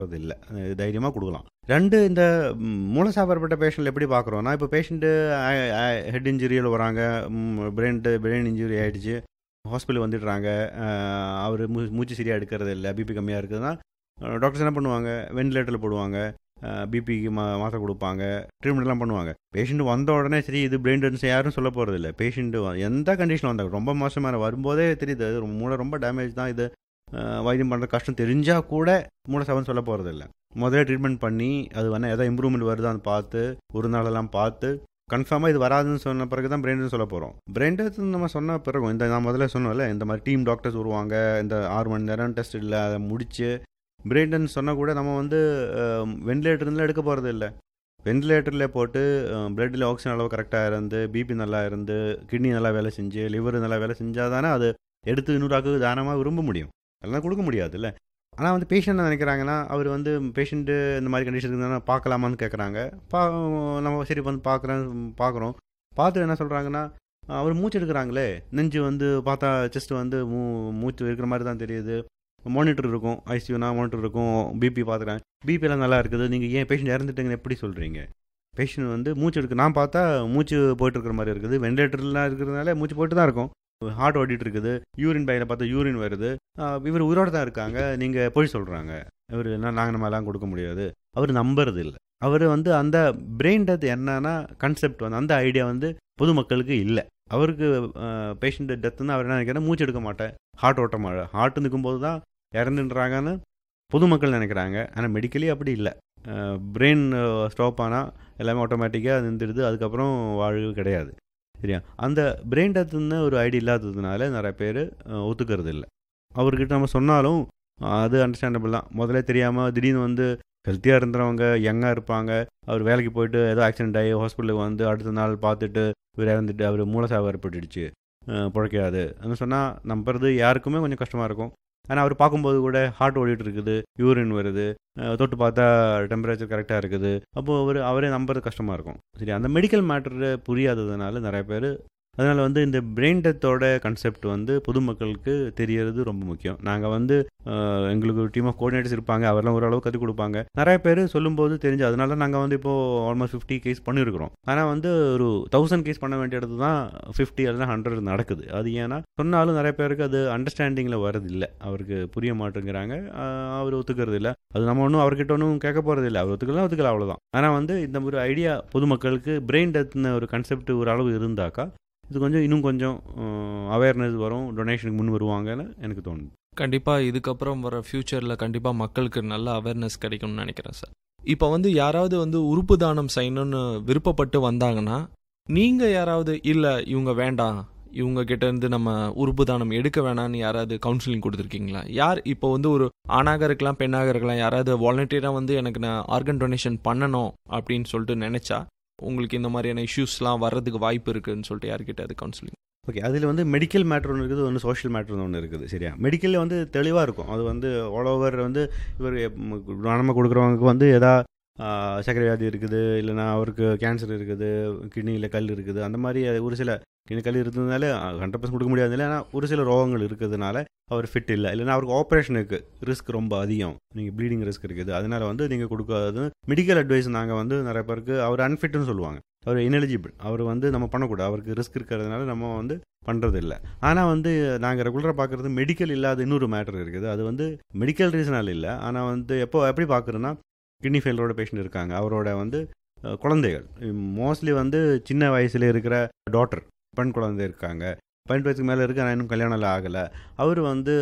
அது இல்லை தைரியமாக கொடுக்கலாம் ரெண்டு இந்த ம், மூலசாபரப்பட்ட பேஷண்ட்டில் எப்படி பார்க்குறோன்னா இப்போ பேஷண்ட்டு ஹெட் இன்ஜுரியில் வராங்க பிரெயின் பிரெயின் இன்ஜுரி ஆகிடுச்சு ஹாஸ்பிட்டல் வந்துடுறாங்க அவர் மூ மூச்சு சரியாக எடுக்கிறது இல்லை பிபி கம்மியாக இருக்குதுன்னா டாக்டர்ஸ் என்ன பண்ணுவாங்க வென்டிலேட்டரில் போடுவாங்க பிபிக்கு மா மாத்திரை கொடுப்பாங்க ட்ரீட்மெண்ட்லாம் பண்ணுவாங்க பேஷண்ட் வந்த உடனே சரி இது பிரெயின் டென்ஸ் யாரும் சொல்ல போகிறது இல்லை பேஷண்ட் எந்த கண்டிஷனில் வந்தாங்க ரொம்ப மோசமான வரும்போதே தெரியுது அது ரொம்ப- மூளை ரொம்ப டேமேஜ் தான் இது அஹ், வைத்தியம் பண்ணுறது கஷ்டம் தெரிஞ்சால் கூட மூளை சவன் சொல்ல போகிறது இல்லை முதல்ல ட்ரீட்மெண்ட் பண்ணி அது வந்து எதாவது இம்ப்ரூவ்மெண்ட் வருதான்னு பார்த்து ஒரு நாளெல்லாம் பார்த்து கன்ஃபார்மாக இது வராதுன்னு சொன்ன பிறகு தான் பிரெயின் சொல்ல போகிறோம் பிரெயின் டெத் நம்ம சொன்ன பிறகு இந்த நான் முதல்ல சொன்னோம்ல இந்த மாதிரி டீம் டாக்டர்ஸ் வருவாங்க இந்த ஆறு மணி நேரம் டெஸ்ட் இல்லை அதை முடிச்சு பிரெயின் டெத் சொன்னால் கூட நம்ம வந்து வென்டிலேட்டர்லாம் எடுக்க போகிறது இல்லை வென்டிலேட்டரில் போட்டு பிளட்டில் ஆக்சிஜன் அளவு கரெக்டாக இருந்து பிபி நல்லா இருந்து கிட்னி நல்லா வேலை செஞ்சு லிவர் நல்லா வேலை செஞ்சால் தானே அது எடுத்து இன்னொரு தானமாக விரும்ப முடியும் அதெல்லாம் கொடுக்க முடியாது இல்லை ஆனால் வந்து பேஷண்ட் என்ன நினைக்கிறாங்கன்னா அவர் வந்து பேஷண்ட்டு இந்த மாதிரி கண்டிஷன் இருந்தால் பார்க்கலாமான்னு கேட்குறாங்க பா நம்ம சரி வந்து பார்க்குறேன் பார்க்குறோம் பார்த்து என்ன சொல்கிறாங்கன்னா அவர் மூச்சு எடுக்கிறாங்களே நெஞ்சு வந்து பார்த்தா செஸ்ட் வந்து மூ மூச்சு இருக்கிற மாதிரி தான் தெரியுது மானிட்டர் இருக்கும் ஐசியூனா மானிட்டர் இருக்கும் பிபி பார்த்துக்கிறேன் பிபி எல்லாம் நல்லா இருக்குது நீங்கள் ஏன் பேஷண்ட் இறந்துட்டீங்கன்னு எப்படி சொல்கிறீங்க பேஷண்ட் வந்து மூச்சு எடுக்க நான் பார்த்தா மூச்சு போயிட்டு இருக்கிற மாதிரி இருக்குது வெண்டிலேட்டர்லாம் இருக்கிறதுனால மூச்சு போயிட்டு தான் இருக்கும் ஹார்ட் ஓடிட்டு இருக்குது யூரின் பையில் பார்த்தா யூரின் வருது ஆஹ் இவர் உயிரோட தான் இருக்காங்க நீங்கள் போய் சொல்கிறாங்க இவர் என்ன நாங்கள் நம்மலாம் கொடுக்க முடியாது அவர் நம்புறது இல்லை அவர் வந்து அந்த பிரெயின் டெத் என்னன்னா கான்செப்ட் வந்து அந்த ஐடியா வந்து பொதுமக்களுக்கு இல்லை அவருக்கு பேஷண்ட் டெத்துன்னு அவர் என்ன நினைக்கிறார் மூச்சு எடுக்க மாட்டேன் ஹார்ட் ஓட்ட மாட்டேன் ஹார்ட் நிற்கும்போது தான் இறந்துன்றாங்கன்னு பொதுமக்கள் நினைக்கிறாங்க ஆனால் மெடிக்கலி அப்படி இல்லை பிரெயின் ஸ்டாப் ஆனால் எல்லாமே ஆட்டோமேட்டிக்காக நின்றுடுது அதுக்கப்புறம் வாழ்வு கிடையாது சரியா அந்த பிரெயின் டெத்துன்னு ஒரு ஐடியா இல்லாததுனால நிறைய பேர் ஒத்துக்கிறது இல்லை அவர்கிட்ட நம்ம சொன்னாலும் அது அண்டர்ஸ்டாண்டபிள் தான் முதல்ல தெரியாமல் திடீர்னு வந்து ஹெல்த்தியாக இருந்தவங்க யங்காக இருப்பாங்க அவர் வேலைக்கு போயிட்டு ஏதோ ஆக்சிடென்ட் ஆகி ஹாஸ்பிட்டலுக்கு வந்து அடுத்த நாள் பார்த்துட்டு இவர் இறந்துட்டு அவர் மூலசாவு ஏற்பட்டுடுச்சு அஹ் பிழைக்காது அப்படின்னு சொன்னால் நம்புறது யாருக்குமே கொஞ்சம் கஷ்டமாக இருக்கும் ஆனால் அவர் பார்க்கும்போது கூட ஹார்ட் ஓடிட்டு இருக்குது யூரின் வருது அஹ் தொட்டு பார்த்தா டெம்பரேச்சர் கரெக்டாக இருக்குது அப்போது அவர் அவரே நம்புறது கஷ்டமாக இருக்கும் சரி அந்த மெடிக்கல் மேட்டர் புரியாததுனால நிறைய பேர் அதனால் வந்து இந்த பிரெயின் டெத்தோட கான்செப்ட் வந்து பொதுமக்களுக்கு தெரியறது ரொம்ப முக்கியம் நாங்கள் வந்து அஹ், எங்களுக்கு ஒரு டீம் ஆஃப் கோஆர்டினேட்டர்ஸ் இருப்பாங்க அவரெல்லாம் ஓரளவு கற்றுக் கொடுப்பாங்க நிறைய பேர் சொல்லும்போது தெரிஞ்சு அதனால நாங்கள் வந்து இப்போது ஆல்மோஸ்ட் ஃபிஃப்டி கேஸ் பண்ணியிருக்கிறோம் ஆனால் வந்து ஒரு தௌசண்ட் கேஸ் பண்ண வேண்டிய இடத்து தான் ஃபிஃப்டி அதெல்லாம் ஹண்ட்ரட் நடக்குது அது ஏன்னா சொன்னாலும் நிறைய பேருக்கு அது அண்டர்ஸ்டாண்டிங்கில் வரது இல்லை அவருக்கு புரிய மாட்டேங்கிறாங்க அஹ், அவர் ஒத்துக்கிறது இல்லை அது நம்ம ஒன்றும் அவர்கிட்ட ஒன்றும் கேட்க போகிறது இல்லை அவர் ஒத்துக்கலாம் ஒத்துக்கல அவ்வளோதான் ஆனால் வந்து இந்த ஒரு ஐடியா பொதுமக்களுக்கு பிரெயின் டெத்னு ஒரு கான்செப்ட் ஒரு அளவு இருந்தாக்கா இது கொஞ்சம் இன்னும் கொஞ்சம் அவேர்னஸ் வரும் டொனேஷனுக்கு முன் வருவாங்கன்னு எனக்கு தோணுது கண்டிப்பாக இதுக்கப்புறம் வர ஃப்யூச்சரில் கண்டிப்பாக மக்களுக்கு நல்ல அவேர்னஸ் கிடைக்கும்னு நினைக்கிறேன் சார் இப்போ வந்து யாராவது வந்து உறுப்பு தானம் செய்யணும்னு விருப்பப்பட்டு வந்தாங்கன்னா நீங்கள் யாராவது இல்லை இவங்க வேண்டாம் இவங்க கிட்ட இருந்து நம்ம உறுப்பு தானம் எடுக்க வேணாம்னு யாராவது கவுன்சிலிங் கொடுத்துருக்கீங்களா யார் இப்போ வந்து ஒரு ஆணாக இருக்கலாம் பெண்ணாக இருக்கலாம் யாராவது வாலண்டியராக வந்து எனக்கு நான் ஆர்கன் டொனேஷன் பண்ணணும் அப்படின்னு சொல்லிட்டு நினச்சா உங்களுக்கு இந்த மாதிரியான இஷ்யூஸ்லாம் வர்றதுக்கு வாய்ப்பு இருக்குன்னு சொல்லிட்டு யார்கிட்ட அது கவுன்சிலிங் ஓகே அதில் வந்து மெடிக்கல் மேட்ரு ஒன்று இருக்குது ஒன்று சோஷியல் மேட்ரு ஒன்று இருக்குது சரியா மெடிக்கலில் வந்து தெளிவாக இருக்கும் அது வந்து ஆல் ஓவர் வந்து இவர் நம்ம கொடுக்குறவங்களுக்கு வந்து எதா ஆஹ், சர்க்கரை வியாதி இருக்குது இல்லைன்னா அவருக்கு கேன்சர் இருக்குது கிட்னியில் கல் இருக்குது அந்த மாதிரி ஒரு சில கிட்னி கல் இருந்ததுனால ஹண்ட்ரட் பர்சன்ட் கொடுக்க முடியாது இல்லை ஆனால் ஒரு சில ரோகங்கள் இருக்கிறதுனால அவர் ஃபிட் இல்லை இல்லைன்னா அவருக்கு ஆப்ரேஷனுக்கு ரிஸ்க் ரொம்ப அதிகம் நீங்கள் ப்ளீடிங் ரிஸ்க் இருக்குது அதனால வந்து நீங்கள் கொடுக்காது மெடிக்கல் அட்வைஸ் நாங்கள் வந்து நிறைய பேருக்கு அவர் அன்ஃபிட்னு சொல்லுவாங்க அவர் இனெலிஜிபிள் அவர் வந்து நம்ம பண்ணக்கூடாது அவருக்கு ரிஸ்க் இருக்கிறதுனால நம்ம வந்து பண்ணுறது இல்லை ஆனால் வந்து நாங்கள் ரெகுலராக பார்க்குறது மெடிக்கல் இல்லாத இன்னொரு மேட்டர் இருக்குது அது வந்து மெடிக்கல் ரீசனால் இல்லை ஆனால் வந்து எப்போ எப்படி பார்க்குறோன்னா கிட்னி ஃபெயிலரோட பேஷண்ட் இருக்காங்க அவரோட வந்து அஹ், குழந்தைகள் மோஸ்ட்லி வந்து சின்ன வயசுல இருக்கிற டாட்டர் பெண் குழந்தை இருக்காங்க பதினெட்டு வயசுக்கு மேலே இருக்கு ஆனால் இன்னும் கல்யாணம் ஆகலை அவர் வந்து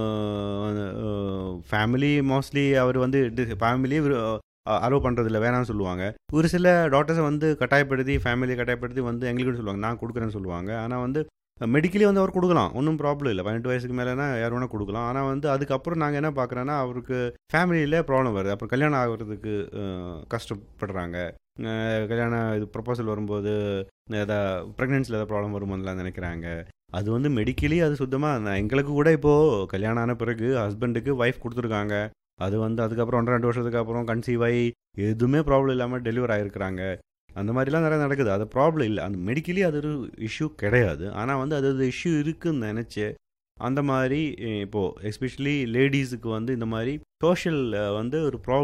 ஃபேமிலி மோஸ்ட்லி அவர் வந்து ஃபேமிலி அலோவ் பண்ணுறதில்ல வேணாம்னு சொல்லுவாங்க ஒரு சில டாக்டர்ஸை வந்து கட்டாயப்படுத்தி ஃபேமிலியை கட்டாயப்படுத்தி வந்து எங்களுக்கு சொல்லுவாங்க நான் கொடுக்குறேன்னு சொல்லுவாங்க ஆனால் வந்து மெடிக்கலி வந்து அவர் கொடுக்கலாம் ஒன்றும் ப்ராப்ளம் இல்லை பதினெட்டு வயசுக்கு மேலேனா யார் வேணால் கொடுக்கலாம் ஆனால் வந்து அதுக்கப்புறம் நாங்கள் என்ன பார்க்குறோன்னா அவருக்கு ஃபேமிலியில் ப்ராப்ளம் வருது அப்புறம் கல்யாணம் ஆகிறதுக்கு அஹ், கஷ்டப்படுறாங்க அஹ், கல்யாணம் இது ப்ரப்போசல் வரும்போது எதாவது ப்ரெக்னென்சியில் ஏதாவது ப்ராப்ளம் வரும்போதுலாம் நினைக்கிறாங்க அது வந்து மெடிக்கலி அது சுத்தமாக எங்களுக்கு கூட இப்போது கல்யாணம் ஆன பிறகு ஹஸ்பண்டுக்கு ஒய்ஃப் கொடுத்துருக்காங்க அது வந்து அதுக்கப்புறம் ஒன்றரை ரெண்டு வருஷத்துக்கு அப்புறம் கன்சீவ் ஆகி எதுவுமே ப்ராப்ளம் இல்லாமல் டெலிவர் ஆகிருக்கிறாங்க அந்த மாதிரிலாம் நிறைய நடக்குது அது ப்ராப்ளம் இல்லை அந்த மெடிக்கலி அது ஒரு இஷ்யூ கிடையாது ஆனால் வந்து அது ஒரு இஷ்யூ இருக்குன்னு நினச்சி அந்த மாதிரி அஹ், இப்போ எஸ்பெஷலி லேடிஸுக்கு வந்து இந்த மாதிரி சோஷியல் வந்து ஒரு ப்ராப்ளம்